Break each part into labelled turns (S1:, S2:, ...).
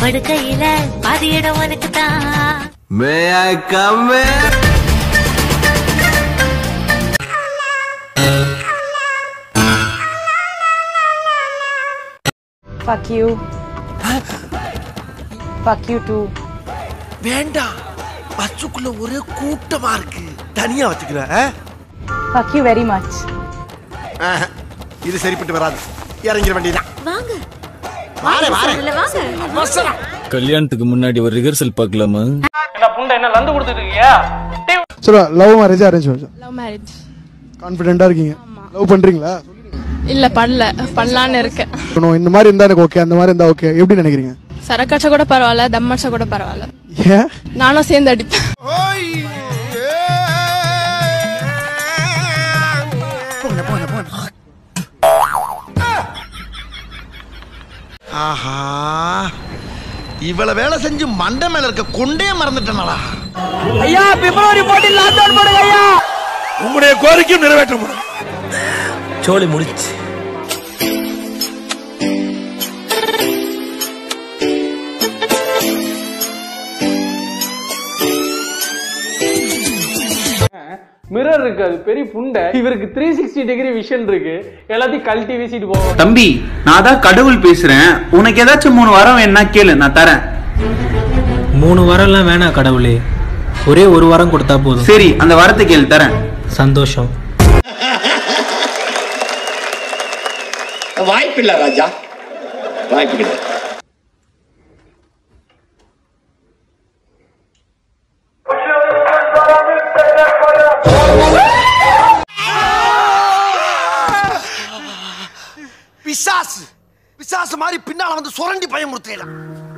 S1: படுக்கையில பாதி இடம் உனக்கு தான்
S2: may I come
S3: Fuck you. Fuck you too.
S4: வேண்டாம் பஸ்ஸுக்குள்ள ஒரே கூட்டமா இருக்கு தனியா வச்சுக்கிறேன் ஆ?
S3: Fuck you very much.
S4: ஆஹா, இது சரிப்பட்டு வராது இறங்கிட வேண்டியதான்
S1: வாங்க
S4: வாரே வாரே
S1: இல்ல வாங்க
S4: அவசரம்
S5: கல்யாணத்துக்கு முன்னாடி ஒரு ரிஹர்சல் பார்க்கலாமா
S6: என்ன புண்டை என்ன லந்து கொடுத்துட்டு இருக்கியா
S7: சொல்லுவா love marriage arrange marriage
S8: love marriage
S7: கான்ஃபிடென்ட்டா இருக்கீங்க லவ் பண்றீங்களா
S8: இல்ல பண்ணல பண்ணலான்னு இருக்கேன்
S7: சொல்லணும் இந்த மாதிரி இருந்தா எனக்கு ஓகே அந்த மாதிரி இருந்தா ஓகே எப்படி நினைக்கிறீங்க
S8: சரக்கடிச்சா கூட பரவாயில்ல தம் அடிச்சா கூட பரவாயில்ல
S7: ஏன்
S8: நானும் சேர்ந்து அடிப்பேன்
S4: ஆஹா இவ்வளவு வேலை செஞ்சு மண்டை மேல இருக்க கொண்டே மறந்துட்டனாலா
S6: ஐயா பிப்ரவரி போட்டி லாக் டவுன் பண்ணுங்க ஐயா
S4: உங்களுடைய கோரிக்கையும் நிறைவேற்ற
S2: சோலி முடிச்சு
S6: மிரர் இருக்கு அது பெரிய புண்டை இவருக்கு த்ரீ சிக்ஸ்டி டிகிரி விஷன் இருக்கு எல்லாத்தையும் கழட்டி வீசிட்டு போவோம்
S9: தம்பி நான் தான் கடவுள் பேசுறேன் உனக்கு ஏதாச்சும் மூணு வரம் வேணா கேளு நான் தரேன்
S10: மூணு வாரம்லாம் வேணாம் கடவுளே ஒரே ஒரு வாரம் கொடுத்தா போதும்
S9: சரி அந்த வரத்தை கேளு தரேன்
S10: சந்தோஷம்
S4: வாய்ப்பில்லை ராஜா வாய்ப்பு கிடையாது பிசாசு பிசாசு மாதிரி பின்னால வந்து சுரண்டி பயமுறுத்தலாம்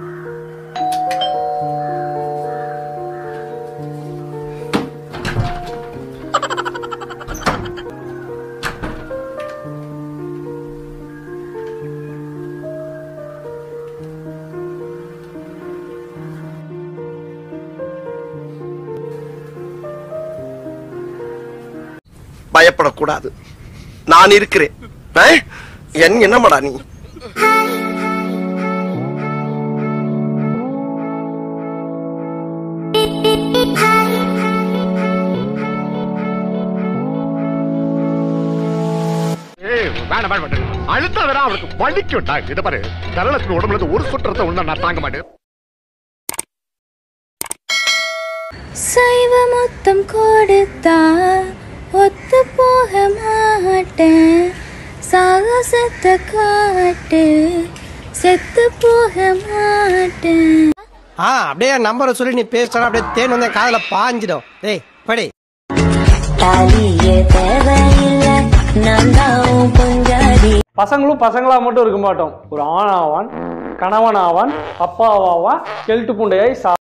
S4: பயப்படக்கூடாது நான் இருக்கிறேன் ஆ? என் என்னமாடா நீ
S11: வேணாம் வேணாம் வேண்டாம் அழுத்தா வேணா அவனுக்கு வலிக்கும்டா இத பாரு கரளத்தின் உடம்புல இருந்து ஒரு சுற்றத்தை உள்ள நான் தாங்க மாட்டேன்
S1: சைவ முத்தம் கொடுத்தா ஒத்து போக மாட்டேன் சாகசத்தை காட்டு செத்து போக மாட்டேன்
S6: ஆ அப்படியே நம்பரை சொல்லி நீ பேசினா அப்படியே தேன் வந்து காதுல பாஞ்சிடும் டேய் படி
S1: தாலியே தேவையில்லை நான் தான் பொஞ்சாதி
S6: பசங்களும் பசங்களா மட்டும் இருக்க மாட்டோம் ஒரு ஆண் ஆவான் கணவன் ஆவான் அப்பாவாவான் கெல்ட்டு புண்டையாய் சா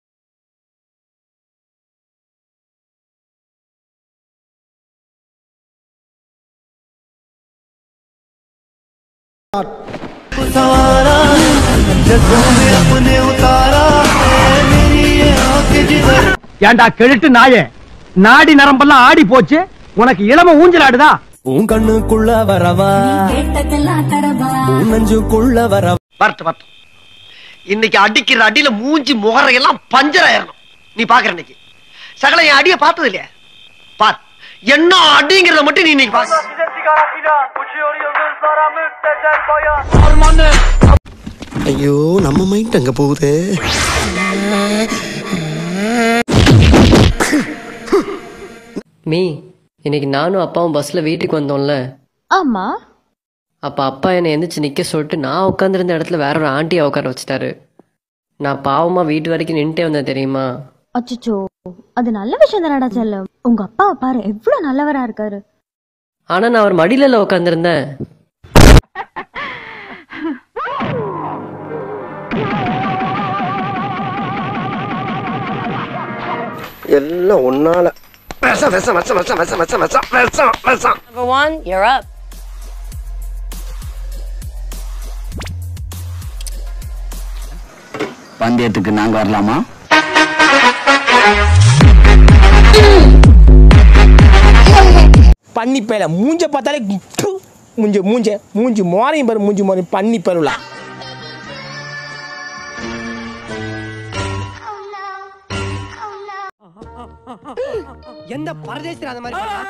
S10: ஏன்டா கெழுட்டு நாயே நாடி நரம்பெல்லாம் ஆடி போச்சு உனக்கு இளம ஊஞ்சல் ஆடுதா
S2: உன் கண்ணுக்குள்ள வரவா
S1: கேட்டதெல்லாம் தரவா
S2: உன் நெஞ்சுக்குள்ள வரவா
S4: வரட்டு வரட்டு இன்னைக்கு அடிக்கிற அடியில மூஞ்சி முகரையெல்லாம் பஞ்சர் ஆயிரணும் நீ பாக்குற இன்னைக்கு சகல என் அடிய பார்த்தது இல்லையா பார் என்ன அடிங்கிறத மட்டும் நீ இன்னைக்கு பாரு ஐயோ நம்ம மைண்ட் அங்க போகுதே
S12: மீ இன்னைக்கு நானும் அப்பாவும் பஸ்ல வீட்டுக்கு வந்தோம்ல
S8: ஆமா
S12: அப்ப அப்பா என்னை எந்திரிச்சு நிக்க சொல்லிட்டு நான் உட்காந்துருந்த இடத்துல வேற ஒரு ஆண்டியை உட்கார வச்சுட்டாரு நான் பாவமா வீட்டு வரைக்கும் நின்ட்டே வந்தேன் தெரியுமா
S8: அச்சோ அது நல்ல விஷயம் தானடா செல்லம் உங்க அப்பா பாரு எவ்வளவு நல்லவரா இருக்காரு
S12: ஆனா நான் அவர் மடியில உட்காந்துருந்தேன்
S4: எல்லாம் ஒன்னால விஷம் விஷம் விஷம் விஷம் விஷம் விஷம் விஷம் விஷம் விஷம்
S1: Number one, you're up.
S9: பந்தயத்துக்கு நாங்க வரலாமா
S6: பண்ணி பேல மூஞ்ச பார்த்தாலே ப்பு, மூஞ்ச மூஞ்ச மூஞ்சி மோரையும் பாரு மூஞ்சி மோரையும் பண்ணி பேருலா
S4: எந்த பரதேசி அந்த மாதிரி பண்றா?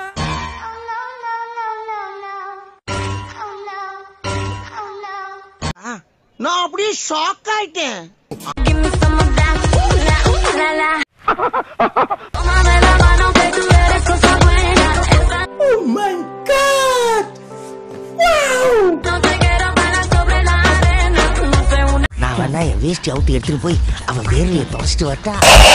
S13: நான் அப்படியே ஷாக் ஆயிட்டேன்
S1: Oh my god!
S13: நான் வேணா என் வேஸ்ட் அவுட் எடுத்துட்டு போய் அவன் வேர்வையை தொடச்சிட்டு வரட்டா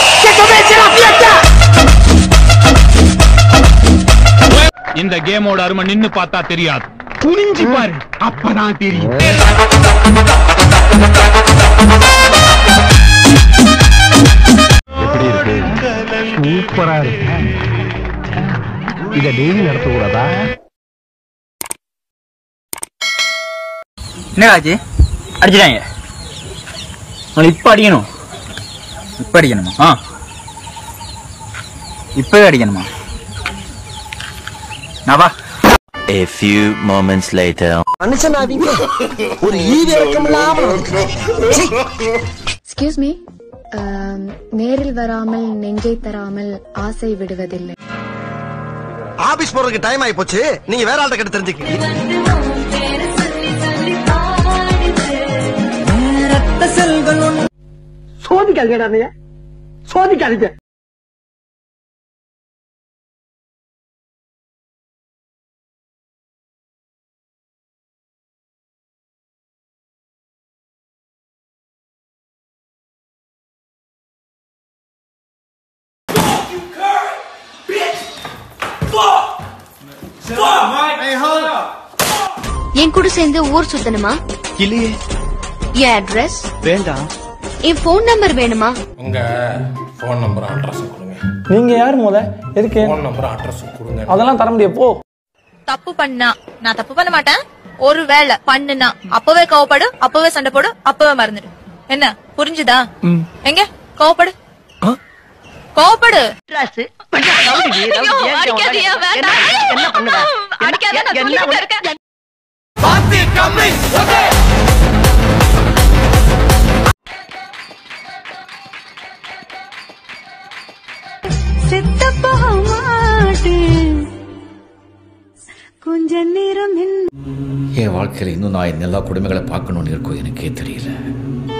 S10: இந்த கேமோட அருமை நின்னு பார்த்தா தெரியாது துணிஞ்சு பாரு அப்பதான் தெரியும் எப்படி இருக்கு சூப்பரா இருக்கு இத டெய்லி நடத்தக்கூடாதா
S14: என்ன ஆச்சு அடிச்சிட்டாங்க உங்களை இப்ப அடிக்கணும் இப்ப அடிக்கணுமா ஆ இப்பவே அடிக்கணுமா நான் வா
S15: A few moments later.
S13: மனுஷனாவீங்க ஒரு ஈவு இறக்கம் இல்லாம
S16: எக்ஸ்கியூஸ் மீ நேரில் வராமல் நெஞ்சை தராமல் ஆசை விடுவதில்லை
S4: ஆபீஸ் போறதுக்கு டைம் ஆயி போச்சு நீங்க வேற ஆள்கிட்ட கிட்ட தெரிஞ்சுக்க
S13: சோதிக்காதீங்க அண்ணையா சோதிக்காதீங்க
S16: என் கூட சேர்ந்து ஊர் சுத்தணுமா
S2: இல்லையே
S16: என் அட்ரஸ்
S2: வேண்டாம்
S16: என் ஃபோன் நம்பர் வேணுமா
S17: உங்க ஃபோன் நம்பர் அட்ரஸ் கொடுங்க
S6: நீங்க யார் முத எதுக்கு
S17: ஃபோன் நம்பர் அட்ரஸ் கொடுங்க
S6: அதெல்லாம் தர முடியாது போ
S18: தப்பு பண்ணா நான் தப்பு பண்ண மாட்டேன் ஒரு வேலை பண்ணுனா அப்பவே கோவப்படு அப்பவே சண்டை போடு அப்பவே மறந்துடு என்ன புரிஞ்சுதா எங்க கோவப்படு கோவப்படு ஐயோ, அடிக்காதீயா, வேண்டாம். அடிக்காத, நான் சொல்லிக்கிட்டே இருக்கேன்.
S1: செத்த போக மாட்டேன் கொஞ்ச நேரம்
S19: என் வாழ்க்கையில இன்னும் நான் எல்லா குடும்பங்களை பார்க்கணும்னு இருக்கோ எனக்கே தெரியல